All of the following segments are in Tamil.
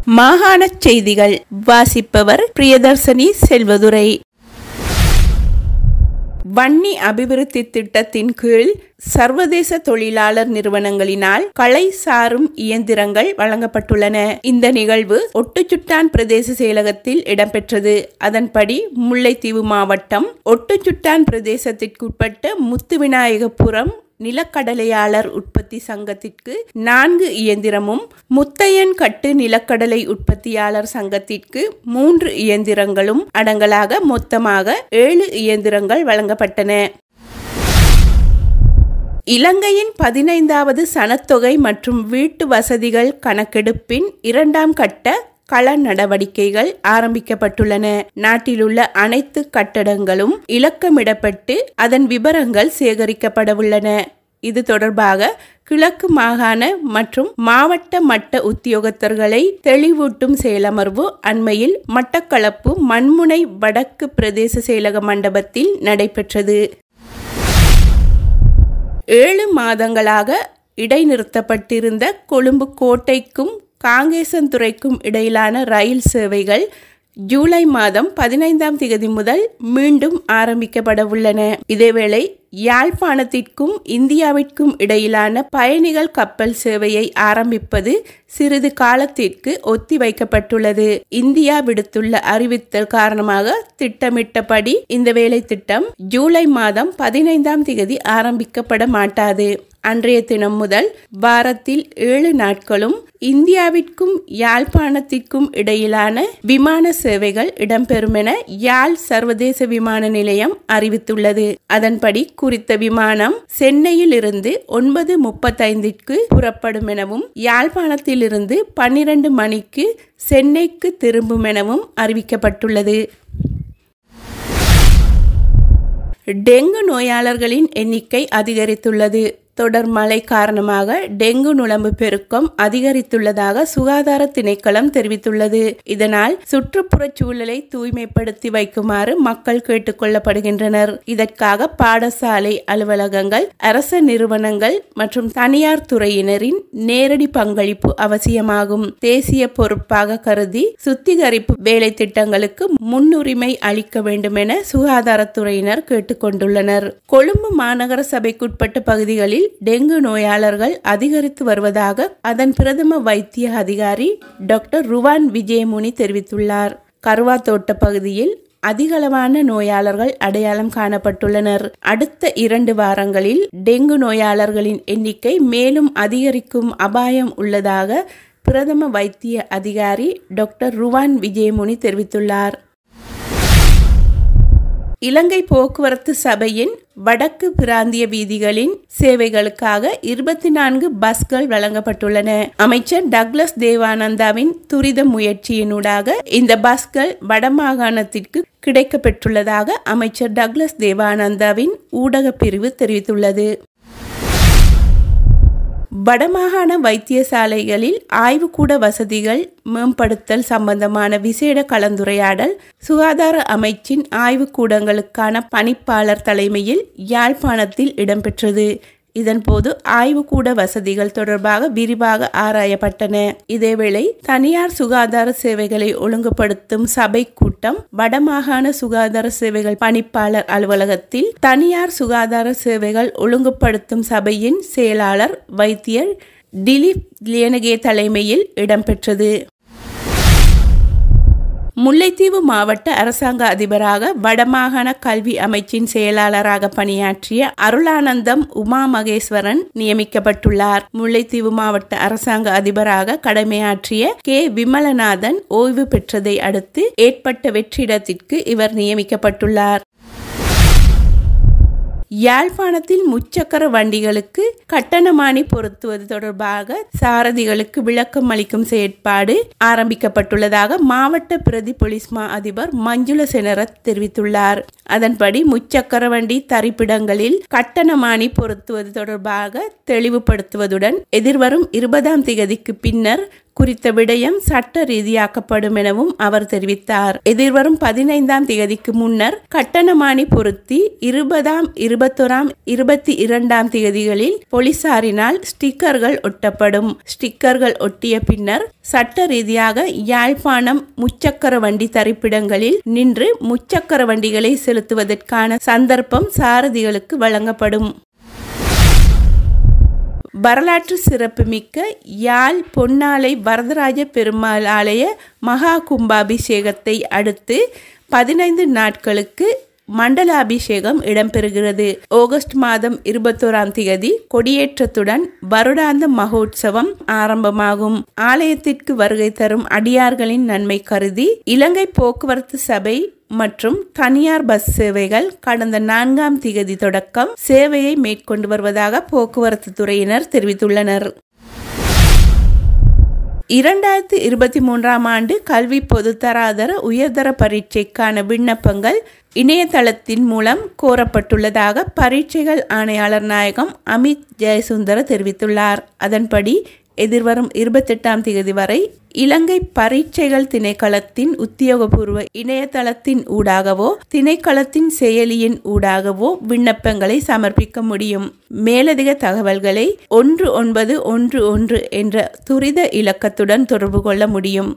மாகாணச் செய்திகள் வாசிப்பவர் பிரியதர்சனி செல்வதுரை வன்னி அபிவிருத்தி திட்டத்தின் கீழ் சர்வதேச தொழிலாளர் நிறுவனங்களினால் களை சாரும் இயந்திரங்கள் வழங்கப்பட்டுள்ளன இந்த நிகழ்வு ஒட்டுச்சுட்டான் பிரதேச செயலகத்தில் இடம்பெற்றது அதன்படி முல்லைத்தீவு மாவட்டம் ஒட்டுச்சுட்டான் பிரதேசத்திற்குட்பட்ட முத்துவிநாயகபுரம் நிலக்கடலையாளர் உற்பத்தி சங்கத்திற்கு நான்கு இயந்திரமும் முத்தையன் கட்டு நிலக்கடலை உற்பத்தியாளர் சங்கத்திற்கு மூன்று இயந்திரங்களும் அடங்கலாக மொத்தமாக ஏழு இயந்திரங்கள் வழங்கப்பட்டன இலங்கையின் பதினைந்தாவது சனத்தொகை மற்றும் வீட்டு வசதிகள் கணக்கெடுப்பின் இரண்டாம் கட்ட கள நடவடிக்கைகள் ஆரம்பிக்கப்பட்டுள்ளன நாட்டிலுள்ள அனைத்து கட்டடங்களும் இலக்கமிடப்பட்டு அதன் விவரங்கள் சேகரிக்கப்படவுள்ளன இது தொடர்பாக கிழக்கு மாகாண மற்றும் மாவட்ட மட்ட உத்தியோகத்தர்களை தெளிவூட்டும் செயலமர்வு அண்மையில் மட்டக்களப்பு மண்முனை வடக்கு பிரதேச செயலக மண்டபத்தில் நடைபெற்றது ஏழு மாதங்களாக இடைநிறுத்தப்பட்டிருந்த கொழும்பு கோட்டைக்கும் காங்கேசன்துறைக்கும் இடையிலான ரயில் சேவைகள் ஜூலை மாதம் பதினைந்தாம் தேதி முதல் மீண்டும் ஆரம்பிக்கப்பட உள்ளன இதேவேளை யாழ்ப்பாணத்திற்கும் இந்தியாவிற்கும் இடையிலான பயணிகள் கப்பல் சேவையை ஆரம்பிப்பது சிறிது காலத்திற்கு ஒத்திவைக்கப்பட்டுள்ளது இந்தியா விடுத்துள்ள அறிவித்தல் காரணமாக திட்டமிட்டபடி இந்த வேலை திட்டம் ஜூலை மாதம் பதினைந்தாம் தேதி ஆரம்பிக்கப்பட மாட்டாது அன்றைய தினம் முதல் வாரத்தில் ஏழு நாட்களும் இந்தியாவிற்கும் யாழ்ப்பாணத்திற்கும் இடையிலான விமான சேவைகள் இடம்பெறும் என யாழ் சர்வதேச விமான நிலையம் அறிவித்துள்ளது அதன்படி குறித்த விமானம் சென்னையில் இருந்து ஒன்பது முப்பத்தைந்திற்கு புறப்படும் எனவும் யாழ்ப்பாணத்திலிருந்து பன்னிரண்டு மணிக்கு சென்னைக்கு திரும்பும் எனவும் அறிவிக்கப்பட்டுள்ளது டெங்கு நோயாளர்களின் எண்ணிக்கை அதிகரித்துள்ளது தொடர் மழை காரணமாக டெங்கு நுழம்பு பெருக்கம் அதிகரித்துள்ளதாக சுகாதார திணைக்களம் தெரிவித்துள்ளது இதனால் சுற்றுப்புற சூழலை தூய்மைப்படுத்தி வைக்குமாறு மக்கள் கேட்டுக்கொள்ளப்படுகின்றனர் இதற்காக பாடசாலை அலுவலகங்கள் அரச நிறுவனங்கள் மற்றும் தனியார் துறையினரின் நேரடி பங்களிப்பு அவசியமாகும் தேசிய பொறுப்பாக கருதி சுத்திகரிப்பு வேலை திட்டங்களுக்கு முன்னுரிமை அளிக்க வேண்டும் என சுகாதாரத்துறையினர் கேட்டுக்கொண்டுள்ளனர் கொழும்பு மாநகர சபைக்குட்பட்ட பகுதிகளில் டெங்கு நோயாளர்கள் அதிகரித்து வருவதாக அதன் பிரதம வைத்திய அதிகாரி டாக்டர் ருவான் விஜயமுனி தெரிவித்துள்ளார் கருவா தோட்ட பகுதியில் அதிகளவான நோயாளர்கள் அடையாளம் காணப்பட்டுள்ளனர் அடுத்த இரண்டு வாரங்களில் டெங்கு நோயாளர்களின் எண்ணிக்கை மேலும் அதிகரிக்கும் அபாயம் உள்ளதாக பிரதம வைத்திய அதிகாரி டாக்டர் ருவான் விஜயமுனி தெரிவித்துள்ளார் இலங்கை போக்குவரத்து சபையின் வடக்கு பிராந்திய வீதிகளின் சேவைகளுக்காக இருபத்தி நான்கு பஸ்கள் வழங்கப்பட்டுள்ளன அமைச்சர் டக்ளஸ் தேவானந்தாவின் துரித முயற்சியினூடாக இந்த பஸ்கள் வடமாகாணத்திற்கு கிடைக்கப்பெற்றுள்ளதாக அமைச்சர் டக்ளஸ் தேவானந்தாவின் ஊடக பிரிவு தெரிவித்துள்ளது வடமாகாண வைத்தியசாலைகளில் ஆய்வுக்கூட வசதிகள் மேம்படுத்தல் சம்பந்தமான விசேட கலந்துரையாடல் சுகாதார அமைச்சின் ஆய்வுக்கூடங்களுக்கான பணிப்பாளர் தலைமையில் யாழ்ப்பாணத்தில் இடம்பெற்றது இதன்போது ஆய்வுக்கூட வசதிகள் தொடர்பாக விரிவாக ஆராயப்பட்டன இதேவேளை தனியார் சுகாதார சேவைகளை ஒழுங்குபடுத்தும் சபை கூட்டம் வடமாகாண சுகாதார சேவைகள் பணிப்பாளர் அலுவலகத்தில் தனியார் சுகாதார சேவைகள் ஒழுங்குபடுத்தும் சபையின் செயலாளர் வைத்தியர் திலீப் லியனகே தலைமையில் இடம்பெற்றது முல்லைத்தீவு மாவட்ட அரசாங்க அதிபராக வடமாகாண கல்வி அமைச்சின் செயலாளராக பணியாற்றிய அருளானந்தம் உமா மகேஸ்வரன் நியமிக்கப்பட்டுள்ளார் முல்லைத்தீவு மாவட்ட அரசாங்க அதிபராக கடமையாற்றிய கே விமலநாதன் ஓய்வு பெற்றதை அடுத்து ஏற்பட்ட வெற்றிடத்திற்கு இவர் நியமிக்கப்பட்டுள்ளார் யாழ்ப்பாணத்தில் முச்சக்கர வண்டிகளுக்கு கட்டணமானி பொருத்துவது தொடர்பாக சாரதிகளுக்கு விளக்கம் அளிக்கும் செயற்பாடு ஆரம்பிக்கப்பட்டுள்ளதாக மாவட்ட பிரதி போலீஸ் மா அதிபர் மஞ்சுள செனரத் தெரிவித்துள்ளார் அதன்படி முச்சக்கர வண்டி தரிப்பிடங்களில் கட்டணமானி பொருத்துவது தொடர்பாக தெளிவுபடுத்துவதுடன் எதிர்வரும் இருபதாம் திகதிக்கு பின்னர் குறித்த விடயம் சட்ட ரீதியாக்கப்படும் எனவும் அவர் தெரிவித்தார் எதிர்வரும் பதினைந்தாம் தேதிக்கு முன்னர் கட்டணமானி பொருத்தி இருபதாம் இருபத்தொராம் இருபத்தி இரண்டாம் தேதிகளில் போலீசாரினால் ஸ்டிக்கர்கள் ஒட்டப்படும் ஸ்டிக்கர்கள் ஒட்டிய பின்னர் சட்ட ரீதியாக யாழ்ப்பாணம் முச்சக்கர வண்டி தரிப்பிடங்களில் நின்று முச்சக்கர வண்டிகளை செலுத்துவதற்கான சந்தர்ப்பம் சாரதிகளுக்கு வழங்கப்படும் வரலாற்று சிறப்புமிக்க யாழ் பொன்னாலை வரதராஜ பெருமாள் ஆலய மகா கும்பாபிஷேகத்தை அடுத்து பதினைந்து நாட்களுக்கு மண்டலாபிஷேகம் இடம்பெறுகிறது ஆகஸ்ட் மாதம் இருபத்தோராம் தேதி கொடியேற்றத்துடன் வருடாந்த மகோத்சவம் ஆரம்பமாகும் ஆலயத்திற்கு வருகை தரும் அடியார்களின் நன்மை கருதி இலங்கை போக்குவரத்து சபை மற்றும் தனியார் பஸ் சேவைகள் கடந்த நான்காம் திகதி தொடக்கம் சேவையை மேற்கொண்டு வருவதாக போக்குவரத்து துறையினர் தெரிவித்துள்ளனர் இரண்டாயிரத்தி இருபத்தி மூன்றாம் ஆண்டு கல்வி பொதுத்தராதர உயர்தர பரீட்சைக்கான விண்ணப்பங்கள் இணையதளத்தின் மூலம் கோரப்பட்டுள்ளதாக பரீட்சைகள் ஆணையாளர் நாயகம் அமித் ஜெயசுந்தர தெரிவித்துள்ளார் அதன்படி எதிர்வரும் இருபத்தெட்டாம் தேதி வரை இலங்கை பரீட்சைகள் திணைக்களத்தின் உத்தியோகபூர்வ இணையதளத்தின் ஊடாகவோ திணைக்களத்தின் செயலியின் ஊடாகவோ விண்ணப்பங்களை சமர்ப்பிக்க முடியும் மேலதிக தகவல்களை ஒன்று ஒன்பது ஒன்று ஒன்று என்ற துரித இலக்கத்துடன் தொடர்பு கொள்ள முடியும்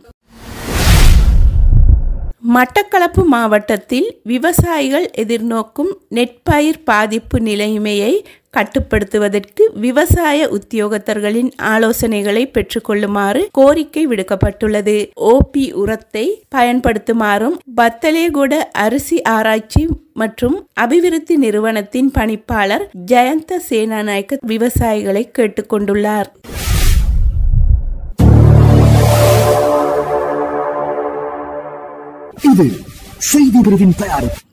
மட்டக்களப்பு மாவட்டத்தில் விவசாயிகள் எதிர்நோக்கும் நெற்பயிர் பாதிப்பு நிலைமையை கட்டுப்படுத்துவதற்கு விவசாய உத்தியோகத்தர்களின் ஆலோசனைகளை பெற்றுக்கொள்ளுமாறு கோரிக்கை விடுக்கப்பட்டுள்ளது ஓபி உரத்தை பயன்படுத்துமாறும் பத்தலேகூட அரிசி ஆராய்ச்சி மற்றும் அபிவிருத்தி நிறுவனத்தின் பணிப்பாளர் ஜெயந்த சேனாநாயக்க விவசாயிகளை கேட்டுக்கொண்டுள்ளார் இது செய்தி பிரிவின் தயாரிப்பு